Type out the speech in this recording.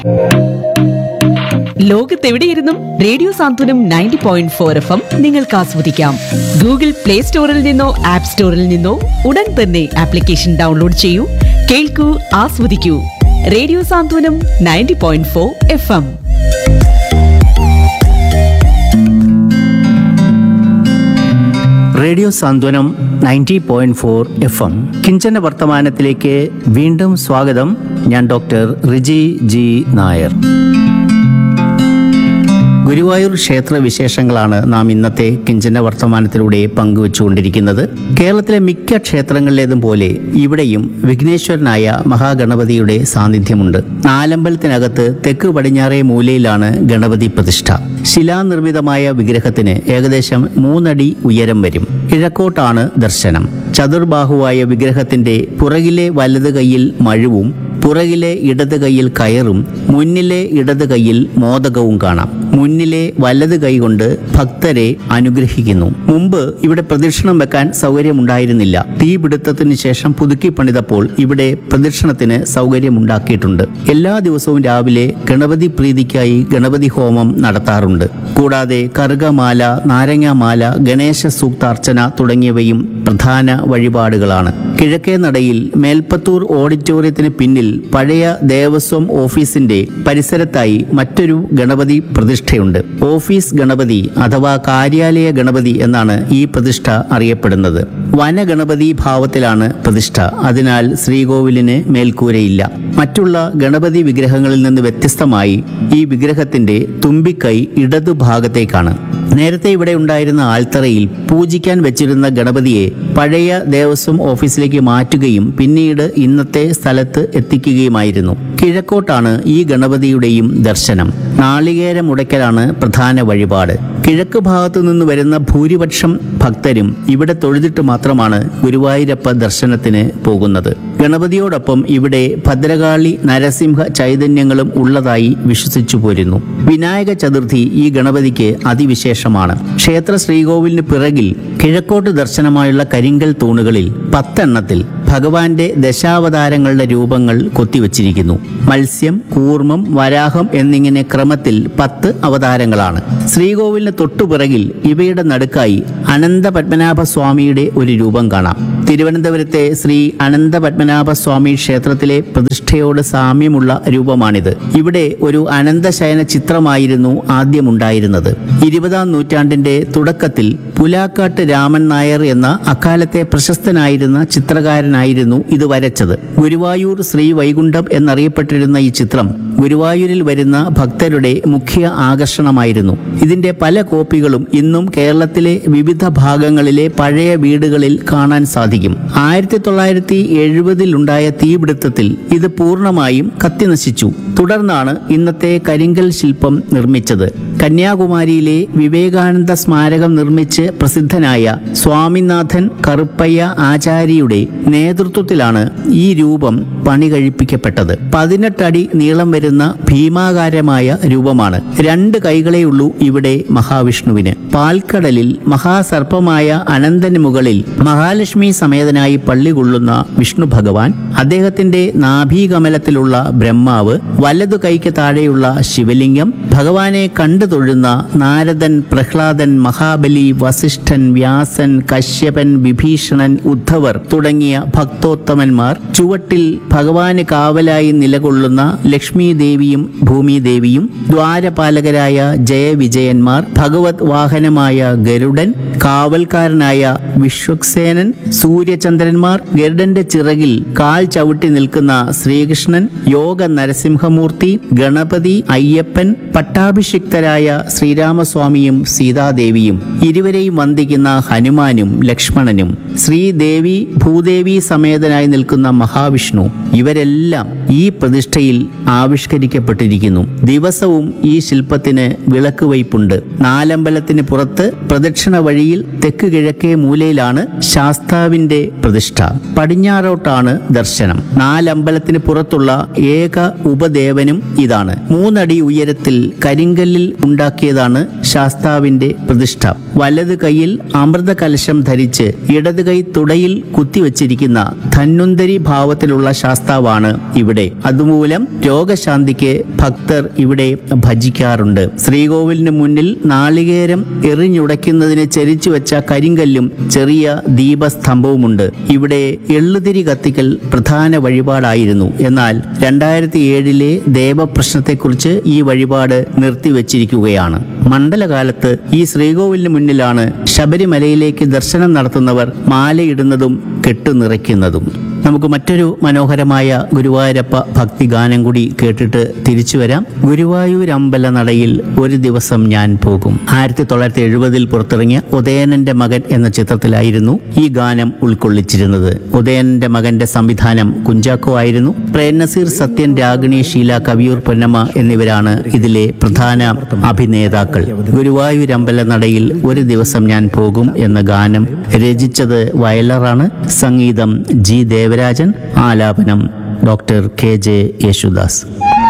ലോകത്തെവിടെയിരുന്നും radio Santhwanam ninety point four F M നിങ്ങൾക്ക് ആസ്വദിക്കാം Google play സ്റ്റോറിൽ നിന്നോ ആപ്പ് സ്റ്റോറിൽ നിന്നോ ഉടൻ തന്നെ ആപ്ലിക്കേഷൻ ഡൗൺലോഡ് ചെയ്യൂ കേൾക്കൂ ആസ്വദിക്കൂ radio Santhwanam ninety point four F M radio Santhwanam ninety point four F M കിഞ്ചന വർത്തമാനത്തിലേക്ക് വീണ്ടും സ്വാഗതം ഞാൻ ഡോക്ടർ റിജി ജി നായർ ഗുരുവായൂർ ക്ഷേത്ര വിശേഷങ്ങളാണ് നാം ഇന്നത്തെ കിഞ്ചന വർത്തമാനത്തിലൂടെ പങ്കുവച്ചുകൊണ്ടിരിക്കുന്നത് കേരളത്തിലെ മിക്ക ക്ഷേത്രങ്ങളിലേതും പോലെ ഇവിടെയും വിഘ്നേശ്വരനായ മഹാഗണപതിയുടെ സാന്നിധ്യമുണ്ട് നാലമ്പലത്തിനകത്ത് തെക്ക് പടിഞ്ഞാറേ മൂലയിലാണ് ഗണപതി പ്രതിഷ്ഠ ശിലാനിർമ്മിതമായ വിഗ്രഹത്തിന് ഏകദേശം മൂന്നടി ഉയരം വരും കിഴക്കോട്ടാണ് ദർശനം ചതുർബാഹുവായ വിഗ്രഹത്തിന്റെ പുറകിലെ വലത് കൈയിൽ മഴുവും പുറകിലെ ഇടത് കൈയിൽ കയറും മുന്നിലെ ഇടത് കൈയിൽ മോദകവും കാണാം മുന്നിലെ വലത് കൈ കൊണ്ട് ഭക്തരെ അനുഗ്രഹിക്കുന്നു മുമ്പ് ഇവിടെ പ്രദക്ഷിണം വെക്കാൻ സൗകര്യമുണ്ടായിരുന്നില്ല തീപിടുത്തത്തിന് ശേഷം പുതുക്കി പണിതപ്പോൾ ഇവിടെ പ്രദക്ഷിണത്തിന് സൗകര്യമുണ്ടാക്കിയിട്ടുണ്ട് എല്ലാ ദിവസവും രാവിലെ ഗണപതി പ്രീതിക്കായി ഗണപതി ഹോമം നടത്താറുണ്ട് കൂടാതെ കറുകമാല നാരങ്ങാമാല ഗണേശ സൂക്താർച്ചന തുടങ്ങിയവയും പ്രധാന വഴിപാടുകളാണ് കിഴക്കേ നടയിൽ മേൽപ്പത്തൂർ ഓഡിറ്റോറിയത്തിന് പിന്നിൽ പഴയ ദേവസ്വം ഓഫീസിന്റെ പരിസരത്തായി മറ്റൊരു ഗണപതി പ്രതിഷ്ഠയുണ്ട് ഓഫീസ് ഗണപതി അഥവാ കാര്യാലയ ഗണപതി എന്നാണ് ഈ പ്രതിഷ്ഠ അറിയപ്പെടുന്നത് വനഗണപതി ഭാവത്തിലാണ് പ്രതിഷ്ഠ അതിനാൽ ശ്രീകോവിലിന് മേൽക്കൂരയില്ല മറ്റുള്ള ഗണപതി വിഗ്രഹങ്ങളിൽ നിന്ന് വ്യത്യസ്തമായി ഈ വിഗ്രഹത്തിന്റെ തുമ്പിക്കൈ ഇടതുഭാഗത്തേക്കാണ് നേരത്തെ ഇവിടെ ഉണ്ടായിരുന്ന ആൽത്തറയിൽ പൂജിക്കാൻ വെച്ചിരുന്ന ഗണപതിയെ പഴയ ദേവസ്വം ഓഫീസിലേക്ക് മാറ്റുകയും പിന്നീട് ഇന്നത്തെ സ്ഥലത്ത് എത്തിക്കുകയുമായിരുന്നു കിഴക്കോട്ടാണ് ഈ ഗണപതിയുടെയും ദർശനം നാളികേര മുടക്കലാണ് പ്രധാന വഴിപാട് കിഴക്ക് ഭാഗത്തു നിന്ന് വരുന്ന ഭൂരിപക്ഷം ഭക്തരും ഇവിടെ തൊഴുതിട്ട് മാത്രമാണ് ഗുരുവായൂരപ്പ ദർശനത്തിന് പോകുന്നത് ഗണപതിയോടൊപ്പം ഇവിടെ ഭദ്രകാളി നരസിംഹ ചൈതന്യങ്ങളും ഉള്ളതായി വിശ്വസിച്ചു പോരുന്നു വിനായക ചതുർത്ഥി ഈ ഗണപതിക്ക് അതിവിശേഷമാണ് ക്ഷേത്ര ശ്രീകോവിലിന് പിറകിൽ കിഴക്കോട്ട് ദർശനമായുള്ള കരിങ്കൽ തൂണുകളിൽ പത്തെണ്ണത്തിൽ ഭഗവാന്റെ ദശാവതാരങ്ങളുടെ രൂപങ്ങൾ കൊത്തിവച്ചിരിക്കുന്നു മത്സ്യം കൂർമ്മം വരാഹം എന്നിങ്ങനെ ക്രമത്തിൽ പത്ത് അവതാരങ്ങളാണ് ശ്രീകോവിലിന് തൊട്ടുപിറകിൽ ഇവയുടെ നടുക്കായി അനന്ത പത്മനാഭ സ്വാമിയുടെ ഒരു രൂപം കാണാം തിരുവനന്തപുരത്തെ ശ്രീ അനന്ത പത്മനാഭ സ്വാമി ക്ഷേത്രത്തിലെ പ്രതിഷ്ഠയോട് സാമ്യമുള്ള രൂപമാണിത് ഇവിടെ ഒരു അനന്തശയന ചിത്രമായിരുന്നു ആദ്യമുണ്ടായിരുന്നത് ഇരുപതാം നൂറ്റാണ്ടിന്റെ തുടക്കത്തിൽ പുലാക്കാട്ട് രാമൻ നായർ എന്ന അക്കാലത്തെ പ്രശസ്തനായിരുന്ന ചിത്രകാരനായിരുന്നു ഇത് വരച്ചത് ഗുരുവായൂർ ശ്രീ വൈകുണ്ഠം എന്നറിയപ്പെട്ടിരുന്ന ഈ ചിത്രം ഗുരുവായൂരിൽ വരുന്ന ഭക്തരുടെ മുഖ്യ ആകർഷണമായിരുന്നു ഇതിന്റെ പല കോപ്പികളും ഇന്നും കേരളത്തിലെ വിവിധ ഭാഗങ്ങളിലെ പഴയ വീടുകളിൽ കാണാൻ സാധിക്കും ആയിരത്തി തൊള്ളായിരത്തി എഴുപതിൽ ഉണ്ടായ തീപിടുത്തത്തിൽ ഇത് പൂർണ്ണമായും കത്തിനശിച്ചു തുടർന്നാണ് ഇന്നത്തെ കരിങ്കൽ ശില്പം നിർമ്മിച്ചത് കന്യാകുമാരിയിലെ വിവേകാനന്ദ സ്മാരകം നിർമ്മിച്ച് പ്രസിദ്ധനായ സ്വാമിനാഥൻ കറുപ്പയ്യ ആചാര്യയുടെ നേതൃത്വത്തിലാണ് ഈ രൂപം പണി കഴിപ്പിക്കപ്പെട്ടത് പതിനെട്ടടി നീളം വരുന്ന ഭീമാകാരമായ രൂപമാണ് രണ്ട് കൈകളെയുള്ളൂ ഇവിടെ മഹാവിഷ്ണുവിന് പാൽക്കടലിൽ മഹാസർപ്പമായ അനന്തന് മുകളിൽ മഹാലക്ഷ്മി സമേതനായി പള്ളി കൊള്ളുന്ന വിഷ്ണു ഭഗവാൻ അദ്ദേഹത്തിന്റെ നാഭീകമലത്തിലുള്ള ബ്രഹ്മാവ് വലതു കൈക്ക് താഴെയുള്ള ശിവലിംഗം ഭഗവാനെ കണ്ടു തൊഴുന്ന നാരദൻ പ്രഹ്ലാദൻ മഹാബലി വസിഷ്ഠൻ വ്യാസൻ കശ്യപൻ വിഭീഷണൻ ഉദ്ധവർ തുടങ്ങിയ ഭക്തോത്തമന്മാർ ചുവട്ടിൽ ഭഗവാന് കാവലായി നിലകൊള്ളുന്ന ലക്ഷ്മി ദേവിയും ഭൂമി ദേവിയും ദ്വാരപാലകരായ ജയവിജയന്മാർ ഭഗവത് വാഹനമായ ഗരുഡൻ കാവൽക്കാരനായ വിശ്വക്സേനൻ സൂര്യചന്ദ്രന്മാർ ഗരുഡന്റെ ചിറകിൽ കാൽ ചവിട്ടി നിൽക്കുന്ന ശ്രീകൃഷ്ണൻ യോഗ നരസിംഹമൂർത്തി ഗണപതി അയ്യപ്പൻ പട്ടാഭിഷിക്തരായ ശ്രീരാമസ്വാമിയും സീതാദേവിയും ഇരുവരെയും വന്ദിക്കുന്ന ഹനുമാനും ലക്ഷ്മണനും ശ്രീദേവി ഭൂദേവി സമേതനായി നിൽക്കുന്ന മഹാവിഷ്ണു ഇവരെല്ലാം ഈ പ്രതിഷ്ഠയിൽ ആവിഷ്കരിക്കപ്പെട്ടിരിക്കുന്നു ദിവസവും ഈ ശില്പത്തിന് വിളക്ക് വയ്പുണ്ട് നാലമ്പലത്തിന് പുറത്ത് പ്രദക്ഷിണ വഴിയിൽ തെക്ക് കിഴക്കേ മൂലയിലാണ് ശാസ്താവിന്റെ പ്രതിഷ്ഠ പടിഞ്ഞാറോട്ടാണ് ദർശനം നാലമ്പലത്തിന് പുറത്തുള്ള ഏക ഉപദേവനും ഇതാണ് മൂന്നടി ഉയരത്തിൽ കരിങ്കല്ലിൽ ഉണ്ടാക്കിയതാണ് ശാസ്താവിന്റെ പ്രതിഷ്ഠ വലത് കൈയിൽ അമൃത കലശം ധരിച്ച് ഇടത് കൈ തുടയിൽ കുത്തിവച്ചിരിക്കുന്ന ധന്വന്തരി ഭാവത്തിലുള്ള ശാസ്താവാണ് ഇവിടെ അതുമൂലം രോഗശാന്തിക്ക് ഭക്തർ ഇവിടെ ഭജിക്കാറുണ്ട് ശ്രീകോവിലിന് മുന്നിൽ നാളികേരം എറിഞ്ഞുടയ്ക്കുന്നതിന് ചരിച്ചു വെച്ച കരിങ്കല്ലും ചെറിയ ദീപസ്തംഭവുമുണ്ട് ഇവിടെ എള്ളുതിരി കത്തിക്കൽ പ്രധാന വഴിപാടായിരുന്നു എന്നാൽ രണ്ടായിരത്തി ഏഴിലെ ദേവപ്രശ്നത്തെക്കുറിച്ച് ഈ വഴിപാട് നിർത്തിവെച്ചിരിക്കുകയാണ് മണ്ഡലകാലത്ത് ഈ ശ്രീകോവിലിന് മുന്നിലാണ് ശബരിമലയിലേക്ക് ദർശനം നടത്തുന്നവർ മാലയിടുന്നതും കെട്ടുനിറയ്ക്കുന്നതും നമുക്ക് മറ്റൊരു മനോഹരമായ ഗുരുവായൂരപ്പ ഭക്തി ഗാനം കൂടി കേട്ടിട്ട് തിരിച്ചു വരാം ഗുരുവായൂർ അമ്പല നടയിൽ ഒരു ദിവസം ഞാൻ പോകും ആയിരത്തി തൊള്ളായിരത്തി എഴുപതിൽ പുറത്തിറങ്ങിയ ഉദയനന്റെ മകൻ എന്ന ചിത്രത്തിലായിരുന്നു ഈ ഗാനം ഉൾക്കൊള്ളിച്ചിരുന്നത് ഉദയനന്റെ മകന്റെ സംവിധാനം കുഞ്ചാക്കോ ആയിരുന്നു പ്രേംനസീർ സത്യൻ രാഗിണി ഷീല കവിയൂർ പൊന്നമ്മ എന്നിവരാണ് ഇതിലെ പ്രധാന അഭിനേതാക്കൾ ഗുരുവായൂർ അമ്പല നടയിൽ ഒരു ദിവസം ഞാൻ പോകും എന്ന ഗാനം രചിച്ചത് വയലറാണ് സംഗീതം ജി ദേവരാജൻ ആലാപനം ഡോക്ടർ കെ ജെ യേശുദാസ്